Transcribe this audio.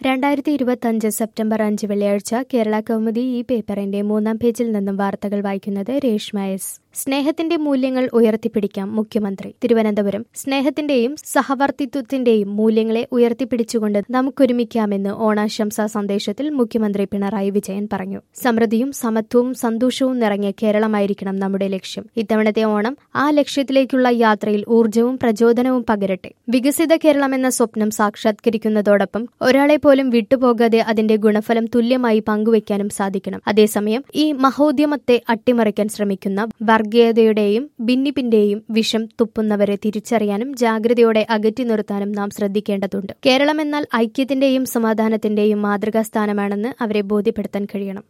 രണ്ടായിരത്തി ഇരുപത്തഞ്ച് സെപ്റ്റംബർ അഞ്ച് വെള്ളിയാഴ്ച കേരള കൗമുദി ഈ പേപ്പറിന്റെ മൂന്നാം പേജിൽ നിന്നും വാർത്തകൾ വായിക്കുന്നത് രേഷ്മ എസ് സ്നേഹത്തിന്റെ മൂല്യങ്ങൾ ഉയർത്തിപ്പിടിക്കാം മുഖ്യമന്ത്രി തിരുവനന്തപുരം സ്നേഹത്തിന്റെയും സഹവർത്തിത്വത്തിന്റെയും മൂല്യങ്ങളെ ഉയർത്തിപ്പിടിച്ചുകൊണ്ട് നമുക്കൊരുമിക്കാമെന്ന് ഓണാശംസാ സന്ദേശത്തിൽ മുഖ്യമന്ത്രി പിണറായി വിജയൻ പറഞ്ഞു സമൃദ്ധിയും സമത്വവും സന്തോഷവും നിറഞ്ഞ കേരളമായിരിക്കണം നമ്മുടെ ലക്ഷ്യം ഇത്തവണത്തെ ഓണം ആ ലക്ഷ്യത്തിലേക്കുള്ള യാത്രയിൽ ഊർജവും പ്രചോദനവും പകരട്ടെ വികസിത കേരളം എന്ന സ്വപ്നം സാക്ഷാത്കരിക്കുന്നതോടൊപ്പം ഒരാളെ പോലും വിട്ടുപോകാതെ അതിന്റെ ഗുണഫലം തുല്യമായി പങ്കുവയ്ക്കാനും സാധിക്കണം അതേസമയം ഈ മഹോദ്യമത്തെ അട്ടിമറിക്കാൻ ശ്രമിക്കുന്ന വർഗീയതയുടെയും ഭിന്നിപ്പിന്റെയും വിഷം തുപ്പുന്നവരെ തിരിച്ചറിയാനും ജാഗ്രതയോടെ അകറ്റി നിർത്താനും നാം ശ്രദ്ധിക്കേണ്ടതുണ്ട് കേരളം എന്നാൽ ഐക്യത്തിന്റെയും സമാധാനത്തിന്റെയും മാതൃകാ സ്ഥാനമാണെന്ന് അവരെ ബോധ്യപ്പെടുത്താൻ കഴിയണം